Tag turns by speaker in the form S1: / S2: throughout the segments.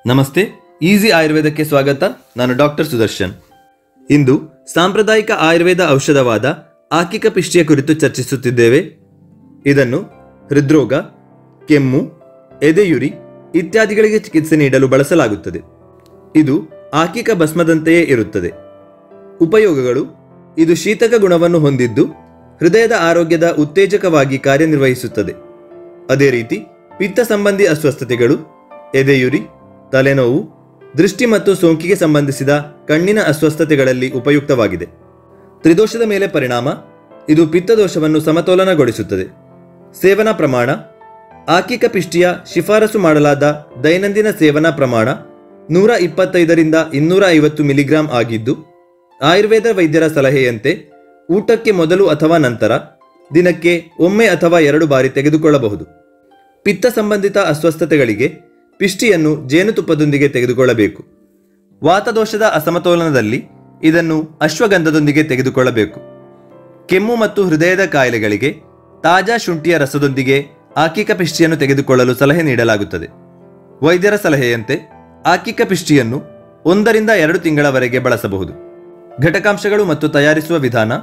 S1: ನಮಸ್ತೆ ಈಸಿ ಆಯುರ್ವೇದಕ್ಕೆ ಸ್ವಾಗತ ನಾನು ಡಾಕ್ಟರ್ ಸುದರ್ಶನ್ ಇಂದು ಸಾಂಪ್ರದಾಯಿಕ ಆಯುರ್ವೇದ ಔಷಧವಾದ ಆಕಿಕ ಪಿಷ್ಟಿಯ ಕುರಿತು ಚರ್ಚಿಸುತ್ತಿದ್ದೇವೆ ಇದನ್ನು ಹೃದ್ರೋಗ ಕೆಮ್ಮು ಎದೆಯುರಿ ಇತ್ಯಾದಿಗಳಿಗೆ ಚಿಕಿತ್ಸೆ ನೀಡಲು ಬಳಸಲಾಗುತ್ತದೆ ಇದು ಆಕಿಕ ಭಸ್ಮದಂತೆಯೇ ಇರುತ್ತದೆ ಉಪಯೋಗಗಳು ಇದು ಶೀತಕ ಗುಣವನ್ನು ಹೊಂದಿದ್ದು ಹೃದಯದ ಆರೋಗ್ಯದ ಉತ್ತೇಜಕವಾಗಿ ಕಾರ್ಯನಿರ್ವಹಿಸುತ್ತದೆ ಅದೇ ರೀತಿ ಪಿತ್ತ ಸಂಬಂಧಿ ಅಸ್ವಸ್ಥತೆಗಳು ಎದೆಯುರಿ ತಲೆನೋವು ದೃಷ್ಟಿ ಮತ್ತು ಸೋಂಕಿಗೆ ಸಂಬಂಧಿಸಿದ ಕಣ್ಣಿನ ಅಸ್ವಸ್ಥತೆಗಳಲ್ಲಿ ಉಪಯುಕ್ತವಾಗಿದೆ ತ್ರಿದೋಷದ ಮೇಲೆ ಪರಿಣಾಮ ಇದು ಪಿತ್ತದೋಷವನ್ನು ಸಮತೋಲನಗೊಳಿಸುತ್ತದೆ ಸೇವನಾ ಪ್ರಮಾಣ ಆಕಿಕ ಪಿಷ್ಟಿಯ ಶಿಫಾರಸು ಮಾಡಲಾದ ದೈನಂದಿನ ಸೇವನಾ ಪ್ರಮಾಣ ನೂರ ಇಪ್ಪತ್ತೈದರಿಂದ ಇನ್ನೂರ ಐವತ್ತು ಮಿಲಿಗ್ರಾಂ ಆಗಿದ್ದು ಆಯುರ್ವೇದ ವೈದ್ಯರ ಸಲಹೆಯಂತೆ ಊಟಕ್ಕೆ ಮೊದಲು ಅಥವಾ ನಂತರ ದಿನಕ್ಕೆ ಒಮ್ಮೆ ಅಥವಾ ಎರಡು ಬಾರಿ ತೆಗೆದುಕೊಳ್ಳಬಹುದು ಪಿತ್ತ ಸಂಬಂಧಿತ ಅಸ್ವಸ್ಥತೆಗಳಿಗೆ ಪಿಷ್ಟಿಯನ್ನು ಜೇನುತುಪ್ಪದೊಂದಿಗೆ ತೆಗೆದುಕೊಳ್ಳಬೇಕು ವಾತದೋಷದ ಅಸಮತೋಲನದಲ್ಲಿ ಇದನ್ನು ಅಶ್ವಗಂಧದೊಂದಿಗೆ ತೆಗೆದುಕೊಳ್ಳಬೇಕು ಕೆಮ್ಮು ಮತ್ತು ಹೃದಯದ ಕಾಯಿಲೆಗಳಿಗೆ ತಾಜಾ ಶುಂಠಿಯ ರಸದೊಂದಿಗೆ ಆಕಿಕ ಪಿಷ್ಟಿಯನ್ನು ತೆಗೆದುಕೊಳ್ಳಲು ಸಲಹೆ ನೀಡಲಾಗುತ್ತದೆ ವೈದ್ಯರ ಸಲಹೆಯಂತೆ ಆಕಿಕ ಪಿಷ್ಟಿಯನ್ನು ಒಂದರಿಂದ ಎರಡು ತಿಂಗಳವರೆಗೆ ಬಳಸಬಹುದು ಘಟಕಾಂಶಗಳು ಮತ್ತು ತಯಾರಿಸುವ ವಿಧಾನ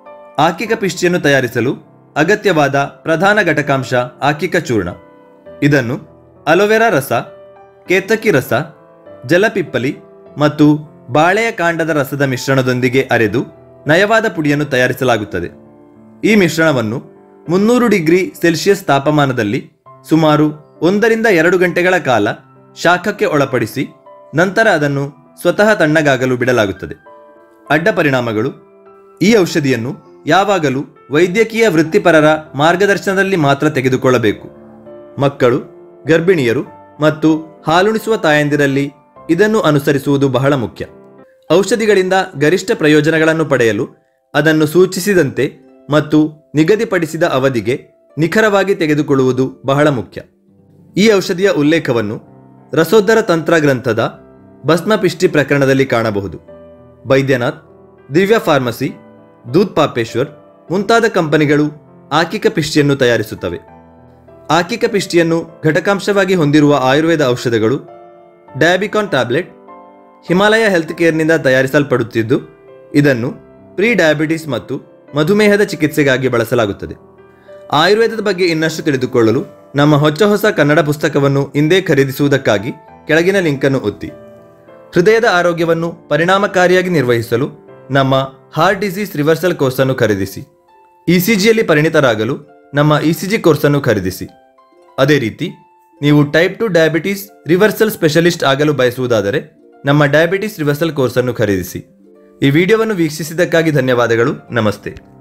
S1: ಆಕಿಕ ಪಿಷ್ಟಿಯನ್ನು ತಯಾರಿಸಲು ಅಗತ್ಯವಾದ ಪ್ರಧಾನ ಘಟಕಾಂಶ ಆಕಿಕ ಚೂರ್ಣ ಇದನ್ನು ಅಲೋವೆರಾ ರಸ ಕೇತಕಿ ರಸ ಜಲಪಿಪ್ಪಲಿ ಮತ್ತು ಬಾಳೆಯ ಕಾಂಡದ ರಸದ ಮಿಶ್ರಣದೊಂದಿಗೆ ಅರೆದು ನಯವಾದ ಪುಡಿಯನ್ನು ತಯಾರಿಸಲಾಗುತ್ತದೆ ಈ ಮಿಶ್ರಣವನ್ನು ಮುನ್ನೂರು ಡಿಗ್ರಿ ಸೆಲ್ಸಿಯಸ್ ತಾಪಮಾನದಲ್ಲಿ ಸುಮಾರು ಒಂದರಿಂದ ಎರಡು ಗಂಟೆಗಳ ಕಾಲ ಶಾಖಕ್ಕೆ ಒಳಪಡಿಸಿ ನಂತರ ಅದನ್ನು ಸ್ವತಃ ತಣ್ಣಗಾಗಲು ಬಿಡಲಾಗುತ್ತದೆ ಅಡ್ಡ ಪರಿಣಾಮಗಳು ಈ ಔಷಧಿಯನ್ನು ಯಾವಾಗಲೂ ವೈದ್ಯಕೀಯ ವೃತ್ತಿಪರರ ಮಾರ್ಗದರ್ಶನದಲ್ಲಿ ಮಾತ್ರ ತೆಗೆದುಕೊಳ್ಳಬೇಕು ಮಕ್ಕಳು ಗರ್ಭಿಣಿಯರು ಮತ್ತು ಹಾಲುಣಿಸುವ ತಾಯಂದಿರಲ್ಲಿ ಇದನ್ನು ಅನುಸರಿಸುವುದು ಬಹಳ ಮುಖ್ಯ ಔಷಧಿಗಳಿಂದ ಗರಿಷ್ಠ ಪ್ರಯೋಜನಗಳನ್ನು ಪಡೆಯಲು ಅದನ್ನು ಸೂಚಿಸಿದಂತೆ ಮತ್ತು ನಿಗದಿಪಡಿಸಿದ ಅವಧಿಗೆ ನಿಖರವಾಗಿ ತೆಗೆದುಕೊಳ್ಳುವುದು ಬಹಳ ಮುಖ್ಯ ಈ ಔಷಧಿಯ ಉಲ್ಲೇಖವನ್ನು ರಸೋದ್ಧರ ತಂತ್ರ ಗ್ರಂಥದ ಭಸ್ಮಪಿಷ್ಟಿ ಪ್ರಕರಣದಲ್ಲಿ ಕಾಣಬಹುದು ಬೈದ್ಯನಾಥ್ ದಿವ್ಯ ಫಾರ್ಮಸಿ ದೂತ್ ಪಾಪೇಶ್ವರ್ ಮುಂತಾದ ಕಂಪನಿಗಳು ಆಕಿಕ ಪಿಷ್ಟಿಯನ್ನು ತಯಾರಿಸುತ್ತವೆ ಆಕಿಕ ಪಿಷ್ಟಿಯನ್ನು ಘಟಕಾಂಶವಾಗಿ ಹೊಂದಿರುವ ಆಯುರ್ವೇದ ಔಷಧಗಳು ಡಯಾಬಿಕಾನ್ ಟ್ಯಾಬ್ಲೆಟ್ ಹಿಮಾಲಯ ಹೆಲ್ತ್ ಕೇರ್ನಿಂದ ತಯಾರಿಸಲ್ಪಡುತ್ತಿದ್ದು ಇದನ್ನು ಪ್ರೀ ಡಯಾಬಿಟಿಸ್ ಮತ್ತು ಮಧುಮೇಹದ ಚಿಕಿತ್ಸೆಗಾಗಿ ಬಳಸಲಾಗುತ್ತದೆ ಆಯುರ್ವೇದದ ಬಗ್ಗೆ ಇನ್ನಷ್ಟು ತಿಳಿದುಕೊಳ್ಳಲು ನಮ್ಮ ಹೊಚ್ಚ ಹೊಸ ಕನ್ನಡ ಪುಸ್ತಕವನ್ನು ಇಂದೇ ಖರೀದಿಸುವುದಕ್ಕಾಗಿ ಕೆಳಗಿನ ಲಿಂಕನ್ನು ಒತ್ತಿ ಹೃದಯದ ಆರೋಗ್ಯವನ್ನು ಪರಿಣಾಮಕಾರಿಯಾಗಿ ನಿರ್ವಹಿಸಲು ನಮ್ಮ ಹಾರ್ಟ್ ಡಿಸೀಸ್ ರಿವರ್ಸಲ್ ಕೋರ್ಸನ್ನು ಖರೀದಿಸಿ ಇಸಿಜಿಯಲ್ಲಿ ಪರಿಣಿತರಾಗಲು ನಮ್ಮ ಇಸಿಜಿ ಕೋರ್ಸನ್ನು ಖರೀದಿಸಿ ಅದೇ ರೀತಿ ನೀವು type two diabetes reversal specialist ಆಗಲು ಬಯಸುವುದಾದರೆ ನಮ್ಮ ಡಯಾಬಿಟಿಸ್ ರಿವರ್ಸಲ್ ಕೋರ್ಸನ್ನು ಖರೀದಿಸಿ ಈ ವಿಡಿಯೋವನ್ನು ವೀಕ್ಷಿಸಿದ್ದಕ್ಕಾಗಿ ಧನ್ಯವಾದಗಳು ನಮಸ್ತೆ